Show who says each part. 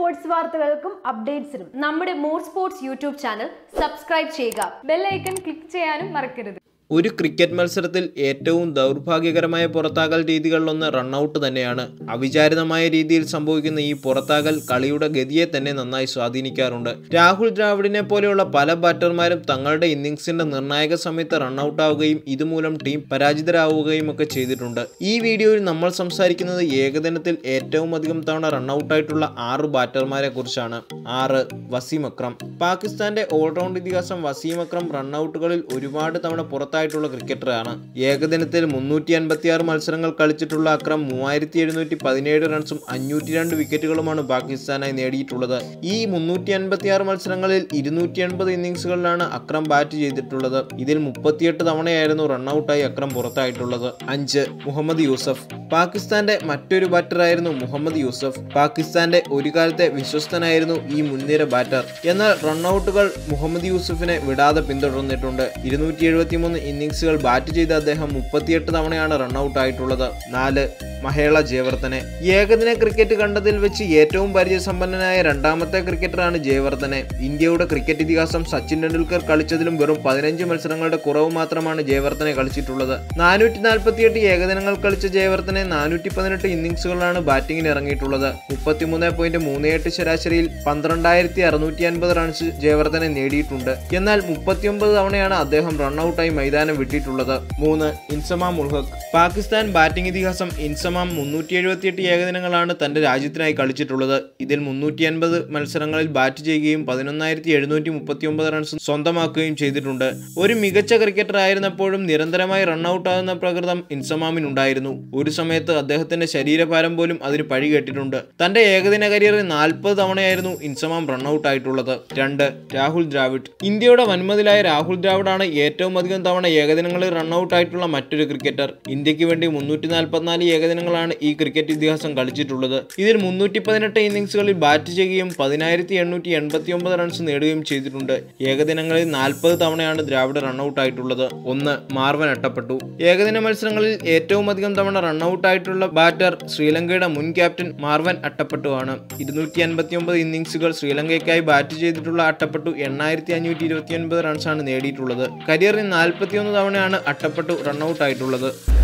Speaker 1: sports വാർത്തകൾക്കും അപ്ഡേറ്റ്സിനും നമ്മുടെ more sports YouTube channel subscribe ചെയ്യുക
Speaker 2: ബെല്ലൈക്കൺ ക്ലിക്ക് ചെയ്യാനും മറക്കരുത്
Speaker 3: ഒരു ക്രിക്കറ്റ് മത്സരത്തിൽ ഏറ്റവും ദൗർഭാഗ്യകരമായ പുറത്താകൽ രീതികളിലൊന്ന് റണ്ണൌട്ട് തന്നെയാണ് അവിചാരിതമായ രീതിയിൽ സംഭവിക്കുന്ന ഈ പുറത്താകൽ കളിയുടെ ഗതിയെ തന്നെ നന്നായി സ്വാധീനിക്കാറുണ്ട് രാഹുൽ ദ്രാവിഡിനെ പോലെയുള്ള പല ബാറ്റർമാരും തങ്ങളുടെ ഇന്നിംഗ്സിന്റെ നിർണായക സമയത്ത് റണ്ണൌട്ട് ആവുകയും ഇതുമൂലം ടീം പരാജിതരാവുകയും ഒക്കെ ചെയ്തിട്ടുണ്ട് ഈ വീഡിയോയിൽ നമ്മൾ സംസാരിക്കുന്നത് ഏകദിനത്തിൽ ഏറ്റവും അധികം തവണ റണ്ണൌട്ടായിട്ടുള്ള ആറ് ബാറ്റർമാരെ കുറിച്ചാണ് ആറ് വസീം അക്രം പാകിസ്ഥാന്റെ ഓൾറൗണ്ട് ഇതിഹാസം വസീം അക്രം റണ്ണൌട്ടുകളിൽ ഒരുപാട് തവണ പുറത്തായിട്ടുള്ള ക്രിക്കറ്ററാണ് ഏകദിനത്തിൽ മുന്നൂറ്റി അൻപത്തി ആറ് മത്സരങ്ങൾ കളിച്ചിട്ടുള്ള അക്രം മൂവായിരത്തി എഴുന്നൂറ്റി പതിനേഴ് റൺസും അഞ്ഞൂറ്റി രണ്ട് വിക്കറ്റുകളുമാണ് പാകിസ്ഥാനായി നേടിയിട്ടുള്ളത് ഈ മുന്നൂറ്റി അൻപത്തി ആറ് മത്സരങ്ങളിൽ ഇരുന്നൂറ്റി എൺപത് ഇന്നിംഗ്സുകളിലാണ് അക്രം ബാറ്റ് ചെയ്തിട്ടുള്ളത് ഇതിൽ മുപ്പത്തിയെട്ട് തവണയായിരുന്നു റണ്ണൌട്ടായി അക്രം പുറത്തായിട്ടുള്ളത് അഞ്ച് മുഹമ്മദ് യൂസഫ് പാകിസ്ഥാന്റെ മറ്റൊരു ബാറ്ററായിരുന്നു മുഹമ്മദ് യൂസഫ് പാകിസ്ഥാന്റെ ഒരു കാലത്തെ വിശ്വസ്തനായിരുന്നു ഈ മുൻനിര ബാറ്റർ എന്നാൽ റണ്ണൌട്ടുകൾ മുഹമ്മദ് യൂസഫിനെ വിടാതെ പിന്തുടർന്നിട്ടുണ്ട് ഇരുന്നൂറ്റി എഴുപത്തി മൂന്ന് ഇന്നിംഗ്സുകൾ ബാറ്റ് ചെയ്ത അദ്ദേഹം മുപ്പത്തിയെട്ട് തവണയാണ് റണ്ണൌട്ട് ആയിട്ടുള്ളത് നാല് മഹേള ജയവർദ്ധനെ ഏകദിന ക്രിക്കറ്റ് കണ്ടതിൽ വെച്ച് ഏറ്റവും പരിചയസമ്പന്നനായ രണ്ടാമത്തെ ക്രിക്കറ്ററാണ് ജയവർദ്ധനെ ഇന്ത്യയുടെ ക്രിക്കറ്റ് ഇതിഹാസം സച്ചിൻ ടെണ്ടുൽക്കർ കളിച്ചതിലും വെറും പതിനഞ്ച് മത്സരങ്ങളുടെ കുറവ് മാത്രമാണ് ജയവർദ്ധനെ കളിച്ചിട്ടുള്ളത് നാനൂറ്റി നാൽപ്പത്തിയെട്ട് ഏകദിനങ്ങൾ കളിച്ച ജയവർദ്ധനെ നാനൂറ്റി പതിനെട്ട് ഇന്നിംഗ്സുകളാണ് ബാറ്റിംഗിന് ഇറങ്ങിയിട്ടുള്ളത് മുപ്പത്തിമൂന്ന് പോയിന്റ് മൂന്ന് എട്ട് ശരാശരിയിൽ പന്ത്രണ്ടായിരത്തി അറുന്നൂറ്റി അൻപത് റൺസ് ജയവർദ്ധനെ നേടിയിട്ടുണ്ട് എന്നാൽ മുപ്പത്തിയൊമ്പത് തവണയാണ് അദ്ദേഹം റണ്ണൌട്ടായി മൈതാനം വിട്ടിട്ടുള്ളത് മൂന്ന് ഇൻസമാം ഉൾഹക് പാകിസ്ഥാൻ ബാറ്റിംഗ് ഇതിഹാസം ഇൻസമാം മുന്നൂറ്റി എഴുപത്തിയെട്ട് ഏകദിനങ്ങളാണ് തന്റെ രാജ്യത്തിനായി കളിച്ചിട്ടുള്ളത് ഇതിൽ മുന്നൂറ്റി അൻപത് മത്സരങ്ങളിൽ ബാറ്റ് ചെയ്യുകയും പതിനൊന്നായിരത്തി എഴുന്നൂറ്റി മുപ്പത്തി ഒമ്പത് റൺസ് സ്വന്തമാക്കുകയും ചെയ്തിട്ടുണ്ട് ഒരു മികച്ച ക്രിക്കറ്റർ ആയിരുന്നപ്പോഴും നിരന്തരമായി റണ്ണൌട്ട് ആകുന്ന പ്രകൃതം ഇൻസമാമിനുണ്ടായിരുന്നു ഒരു സമയത്ത് അദ്ദേഹത്തിന്റെ ശരീരഭാരം പോലും അതിന് പഴി കേട്ടിട്ടുണ്ട് തന്റെ ഏകദിന കരിയറിൽ നാൽപ്പത് തവണയായിരുന്നു ഇൻസമാം റണ്ണൌട്ട് ആയിട്ടുള്ളത് രണ്ട് രാഹുൽ ദ്രാവിഡ് ഇന്ത്യയുടെ വൻമതിലായ രാഹുൽ ദ്രാവിഡാണ് ഏറ്റവും അധികം തവണ ഏകദിനങ്ങളിൽ റണ്ണൌട്ട് ആയിട്ടുള്ള മറ്റൊരു ക്രിക്കറ്റർ ഇന്ത്യക്ക് വേണ്ടി മുന്നൂറ്റി നാൽപ്പത്തിനാല് ഏകദിനങ്ങളാണ് ഈ ക്രിക്കറ്റ് ഇതിഹാസം കളിച്ചിട്ടുള്ളത് ഇതിൽ മുന്നൂറ്റി പതിനെട്ട് ഇന്നിംഗ്സുകളിൽ ബാറ്റ് ചെയ്യുകയും പതിനായിരത്തി എണ്ണൂറ്റി എൺപത്തി ഒമ്പത് റൺസ് നേടുകയും ചെയ്തിട്ടുണ്ട് ഏകദിനങ്ങളിൽ നാൽപ്പത് തവണയാണ് ദ്രാവിഡ് റണ്ണൌട്ട് ആയിട്ടുള്ളത് ഒന്ന് മാർവൻ അട്ടപ്പെട്ടു ഏകദിന മത്സരങ്ങളിൽ ഏറ്റവും അധികം തവണ റണ്ണൌട്ട് ആയിട്ടുള്ള ബാറ്റർ ശ്രീലങ്കയുടെ മുൻ ക്യാപ്റ്റൻ മാർവൻ അട്ടപ്പെട്ടു ആണ് ഇരുന്നൂറ്റി അൻപത്തി ഒമ്പത് ഇന്നിംഗ്സുകൾ ശ്രീലങ്കയ്ക്കായി ബാറ്റ് ചെയ്തിട്ടുള്ള അട്ടപ്പെട്ടു എണ്ണായിരത്തി അഞ്ഞൂറ്റി ഇരുപത്തി ഒൻപത് റൺസാണ് നേടിയിട്ടുള്ളത് കരിയറിൽ നാൽപ്പത്തിയൊന്ന് തവണയാണ് അട്ടപ്പെട്ടു റണ്ണൌട്ട് ആയിട്ടുള്ളത്